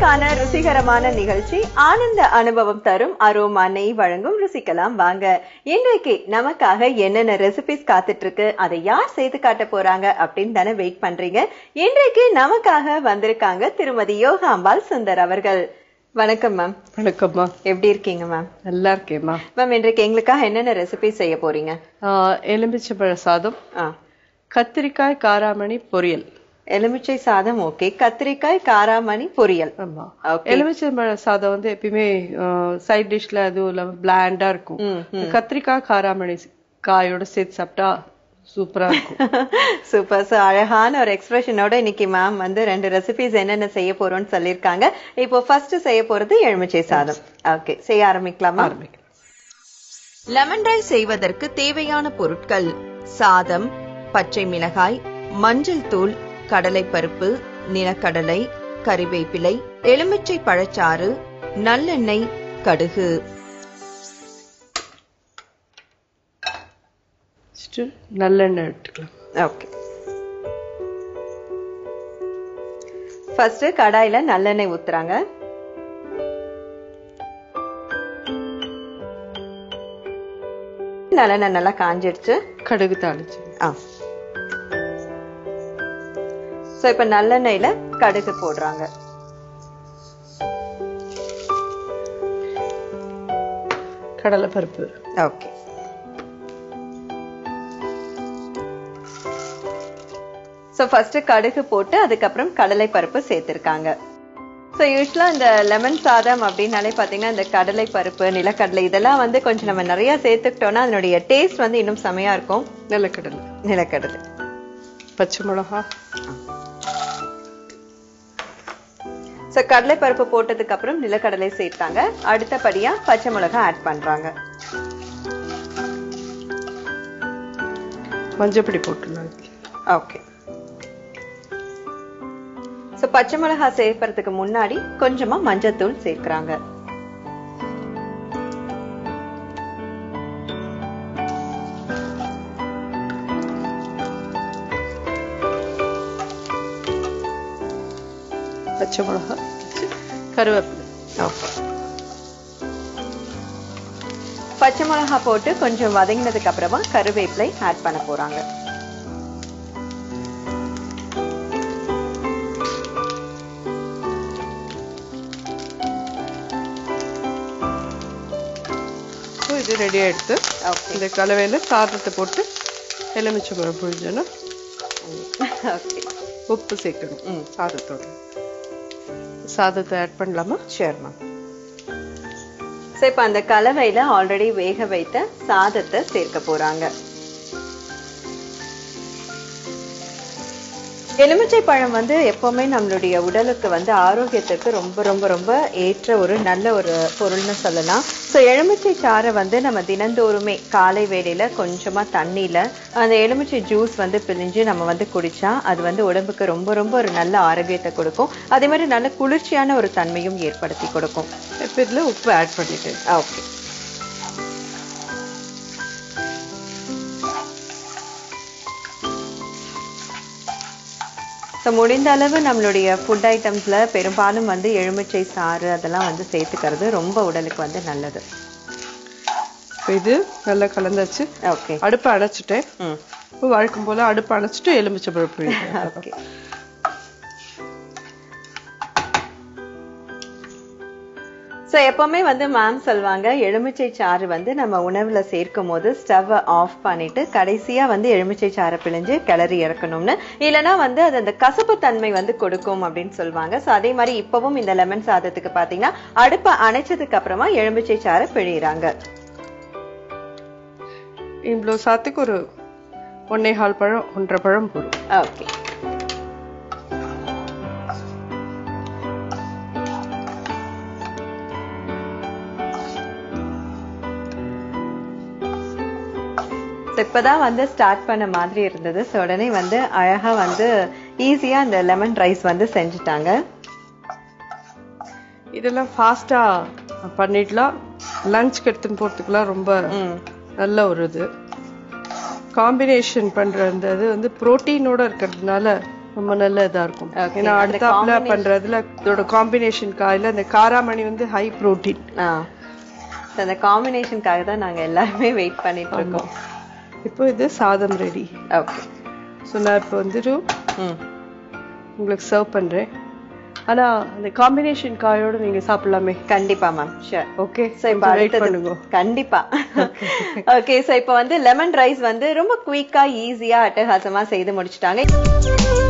சுவையான ருசிகரமான நிகழ்ச்சி ஆனந்த அனுபவம் தரும் அரோமா நெய் வழங்கும் ருசிக்கலாம் வாங்க இன்றைக்கு நமக்காக என்னென்ன ரெசிபிஸ் காத்துட்டு இருக்கு அதை யார் செய்து காட்ட போறாங்க அப்படின்னு தானே வெயிட் பண்றீங்க இன்றைக்கு நமக்காக வந்திருக்காங்க திருமதி யோகாம்பாள் சுந்தர் அவர்கள் வணக்கம் மேம் வணக்கம்மா எப்படி இருக்கீங்க மேம் நல்லா இருக்கேம்மா மேம் இன்றைக்கு எங்களுக்காக என்னென்ன ரெசிபி செய்ய போறீங்க ஆஹ் எலுமிச்சம்பழ சாதம் ஆ கத்திரிக்காய் காராமணி பொரியல் எலுமிச்சை சாதம் ஓகே கத்திரிக்காய் காராமணி பொரியல் ஆமா Okay. எலுமிச்சம்பழ சாதம் வந்து எப்பயுமே சைட் டிஷ்ல அதுவும் இல்லாம பிளாண்டா இருக்கும் ம், இந்த கத்திரிக்காய் காராமணி காயோட சேர்த்து சாப்பிட்டா சூப்பரா இருக்கும் சூப்பர் சார் அழகான ஒரு எக்ஸ்பிரஷனோட இன்னைக்கு மேம் வந்து ரெண்டு ரெசிபிஸ் என்னென்ன செய்ய போறோம்னு சொல்லியிருக்காங்க இப்போ ஃபர்ஸ்ட் செய்ய போறது எலுமிச்சை சாதம் ஓகே செய்ய ஆரம்பிக்கலாமா ஆரம்பிக்கலாம் லெமன் ரைஸ் செய்வதற்கு தேவையான பொருட்கள் சாதம் பச்சை மிளகாய் மஞ்சள் தூள் கடலைப்பருப்பு நிலக்கடலை கறிவேப்பிலை எலுமிச்சை பழச்சாறு நல்லெண்ணெய் கடுகு Next, நல்லெண்ணெய் எடுத்துக்கலாம் ஓகே ஃபர்ஸ்ட் கடாயில நல்லெண்ணெய் ஊத்துறாங்க நல்லெண்ணெய் நல்லா காஞ்சிடுச்சு கடுகு தாளிச்சு ஆ சோ இப்ப நல்லெண்ணெயில கடுகு போடுறாங்க கடலைப்பருப்பு ஓகே சோ ஃபர்ஸ்ட் கடுகு போட்டு அதுக்கப்புறம் கடலை பருப்பு சேர்த்திருக்காங்க சோ யூஸ்வலா இந்த லெமன் சாதம் அப்படின்னாலே பாத்தீங்கன்னா இந்த கடலை பருப்பு நிலக்கடலை இதெல்லாம் வந்து கொஞ்சம் நம்ம நிறைய சேர்த்துக்கிட்டோம்னா அதனுடைய டேஸ்ட் வந்து இன்னும் செமையா இருக்கும் நிலக்கடலை நிலக்கடலை பச்சை மிளகா சோ கடலை பருப்பு போட்டதுக்கு அப்புறம் நிலக்கடலை சேர்த்தாங்க அடுத்தபடியா பச்சை மிளகாய் ஆட் பண்றாங்க மஞ்சப்பொடி போட்டுலாம் ஓகே சோ பச்சை மிளகாய் சேர்ப்பறதுக்கு முன்னாடி கொஞ்சமா மஞ்சத்தூள் சேர்க்கறாங்க பச்சை மிளகா கருவேப்பிலை ஓகே பச்சை மிளகாய் போட்டு கொஞ்சம் வதங்கினதுக்கு அப்புறமா கருவேப்பிலை ஆட் பண்ண போறாங்க ஸோ இது ரெடி ஆயிடுத்து ஓகே இந்த கலவையில சாதத்தை போட்டு எலுமிச்சம்பழம் புழிஞ்சோன்னா ஓகே உப்பு சேர்க்கணும் ம் சாதத்தோட சாதத்தை ஆட் பண்ணலாமா ஷேர்மா சோ இப்ப அந்த கலவையில ஆல்ரெடி வேக வைத்த சாதத்தை சேர்க்க போறாங்க எலுமிச்சை பழம் வந்து எப்பவுமே நம்மளுடைய உடலுக்கு வந்து ஆரோக்கியத்துக்கு ரொம்ப ரொம்ப ரொம்ப ஏற்ற ஒரு நல்ல ஒரு பொருள்னு சொல்லலாம் ஸோ எலுமிச்சை சாறை வந்து நம்ம தினந்தோறுமே காலை வேளையில கொஞ்சமா தண்ணியில அந்த எலுமிச்சை ஜூஸ் வந்து பிழிஞ்சு நம்ம வந்து குடிச்சா அது வந்து உடம்புக்கு ரொம்ப ரொம்ப ஒரு நல்ல ஆரோக்கியத்தை கொடுக்கும் அதே மாதிரி நல்ல குளிர்ச்சியான ஒரு தன்மையும் ஏற்படுத்தி கொடுக்கும் இப்போ இதில் உப்பு ஆட் பண்ணிட்டு ஓகே ஸோ முடிந்த அளவு நம்மளுடைய ஃபுட் ஐட்டம்ஸ்ல பெரும்பாலும் வந்து எலுமிச்சை சாறு அதெல்லாம் வந்து சேர்த்துக்கிறது ரொம்ப உடலுக்கு வந்து நல்லது இப்போ இது நல்லா கலந்தாச்சு ஓகே அடுப்பை அணைச்சிட்டேன் ம் இப்போ வழக்கம் போல அடுப்பை அணைச்சிட்டு எலுமிச்சம்பழம் புழியும் ஓகே ஸோ எப்பவுமே வந்து மேம் சொல்லுவாங்க எலுமிச்சை சாறு வந்து நம்ம உணவுல சேர்க்கும் போது ஸ்டவ் ஆஃப் பண்ணிட்டு கடைசியா வந்து எலுமிச்சை சாறை பிழிஞ்சு கிளறி இறக்கணும்னு இல்லைன்னா வந்து அது அந்த கசப்பு தன்மை வந்து கொடுக்கும் அப்படின்னு சொல்லுவாங்க ஸோ அதே மாதிரி இப்பவும் இந்த லெமன் சாதத்துக்கு பாத்தீங்கன்னா அடுப்பை அணைச்சதுக்கு அப்புறமா எலுமிச்சை சாறை பிழியறாங்க இவ்வளோ சாத்துக்கு ஒரு ஒன்னே கால் பழம் ஒன்றரை பழம் போடும் ஓகே இப்பதான் வந்து ஸ்டார்ட் பண்ண மாதிரி இருந்தது ஸோ உடனே வந்து அழகா வந்து ஈஸியா இந்த லெமன் ரைஸ் வந்து செஞ்சுட்டாங்க இதெல்லாம் ஃபாஸ்டா பண்ணிடலாம் லஞ்ச்க்கு எடுத்துன்னு போறதுக்குலாம் ரொம்ப ம் நல்ல ஒரு இது காம்பினேஷன் பண்ற அந்த இது வந்து புரோட்டீனோட இருக்கிறதுனால ரொம்ப நல்ல இதா இருக்கும் Okay, ஏன்னா அந்த அடுத்தாப்புல பண்றதுல இதோட காம்பினேஷன் காயில அந்த காராமணி வந்து ஹை புரோட்டீன் ஆ So, அந்த காம்பினேஷனுக்காக தான் நாங்க எல்லாருமே வெயிட் பண்ணிட்டு இருக்கோம் இப்போ இது சாதம் ரெடி ஓகே ஸோ நான் இப்போ வந்துட்டு ம் உங்களுக்கு சர்வ் பண்றேன் ஆனா அந்த காம்பினேஷன் காயோட நீங்க சாப்பிடலாமே கண்டிப்பா மேம் ஷூர் ஓகே சோ இப்போ வெயிட் அடுத்தது பண்ணுங்க கண்டிப்பா ஓகே சோ இப்போ வந்து லெமன் ரைஸ் வந்து ரொம்ப குயிக்கா ஈஸியா அட்டகாசமா செய்து முடிச்சிட்டாங்க